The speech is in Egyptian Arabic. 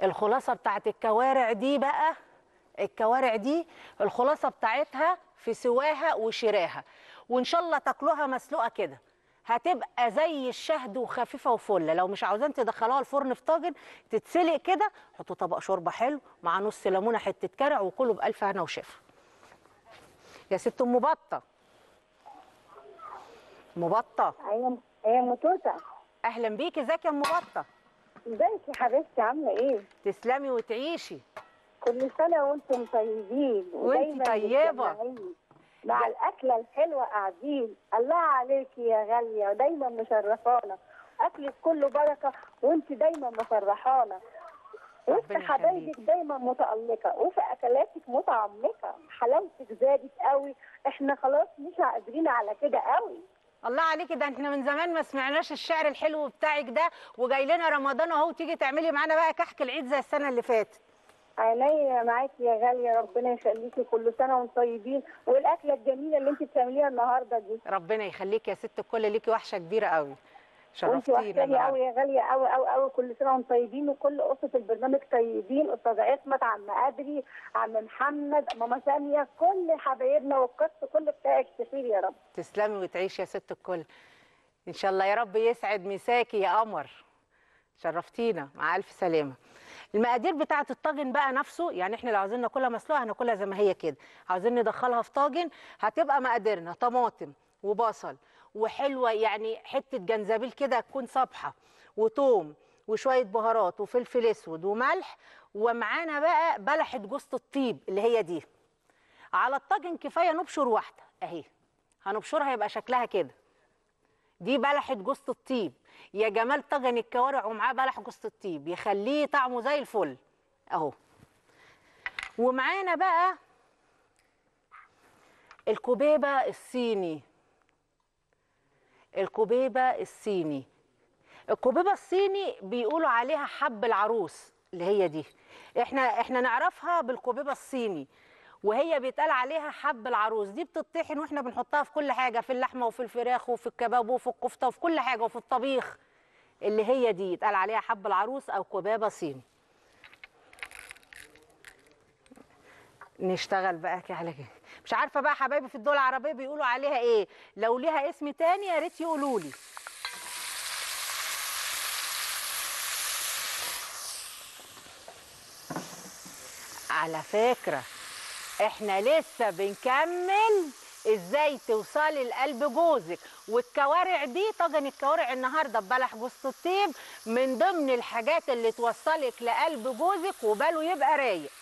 الخلاصه بتاعت الكوارع دي بقى الكوارع دي الخلاصه بتاعتها في سواها وشراها وان شاء الله تاكلوها مسلوقه كده هتبقى زي الشهد وخفيفه وفله لو مش عاوزين تدخلوها الفرن في طاجن تتسلق كده حطوا طبق شوربه حلو مع نص ليمونه حته كرع وكلوا بالف هنا وشفا يا ست ام بطه ام بطه ايوه يا ام توته اهلا بيكي ازيك يا ام بطه ازيك يا حبيبتي عامله ايه تسلمي وتعيشي كل سنه وانتم طيبين وانتي ودايماً طيبة. متجمعين. مع الاكله الحلوه قاعدين الله عليكي يا غاليه ودايما مشرفانا اكلك كله بركه وانت دايما مفرحانا وسط ربنا حبايبك يخليكي. دايما متألقة وفي أكلاتك متعمقة حلاوتك زادت قوي احنا خلاص مش قادرين على كده قوي الله عليكي ده احنا من زمان ما سمعناش الشعر الحلو بتاعك ده وجاي لنا رمضان اهو تيجي تعملي معانا بقى كحك العيد زي السنه اللي فاتت عينيا معاكي يا غالية ربنا يخليكي كل سنة وانتم طيبين والأكلة الجميلة اللي انت بتعمليها النهاردة دي ربنا يخليكي يا ست الكل ليكي وحشه كبيره قوي وانت شرفتينا وحشاني قوي النهارده يا غالية قوي قوي قوي كل سنة وانتم طيبين وكل أسرة البرنامج طيبين أستاذ عصمت عم أدري عم محمد ماما سامية كل حبايبنا والقصة كل بتاعك كتير يا رب تسلمي وتعيشي يا ست الكل ان شاء الله يا رب يسعد مساكي يا قمر شرفتينا مع الف سلامه المقادير بتاعه الطاجن بقى نفسه يعني احنا لو عاوزين ناكلها مسلوقه هناكلها زي ما هي كده عاوزين ندخلها في طاجن هتبقى مقاديرنا طماطم وبصل وحلوه يعني حته جنزبيل كده تكون صبحه وتوم وشويه بهارات وفلفل اسود وملح ومعانا بقى بلحه جوز الطيب اللي هي دي على الطاجن كفايه نبشر واحده اهي هنبشرها يبقى شكلها كده دي بلحة جوز الطيب يا جمال طاجن الكوارع ومعاه بلح جوز الطيب يخليه طعمه زي الفل اهو ومعانا بقى الكوبيبة الصيني الكوبيبة الصيني الكوبيبة الصيني بيقولوا عليها حب العروس اللي هي دي احنا احنا نعرفها بالكوبيبة الصيني وهي بيتقال عليها حب العروس دي بتطحن واحنا بنحطها في كل حاجه في اللحمه وفي الفراخ وفي الكباب وفي الكفته وفي كل حاجه وفي الطبيخ اللي هي دي يتقال عليها حب العروس او كبابه صيني نشتغل بقى كده على كده مش عارفه بقى حبايبي في الدول العربيه بيقولوا عليها ايه لو ليها اسم تاني يا ريت يقولوا لي على فكره احنا لسه بنكمل ازاي توصلي لقلب جوزك والكوارع دي طاجن الكوارع النهارده ببلح جوز الطيب من ضمن الحاجات اللي توصلك لقلب جوزك وباله يبقى رايق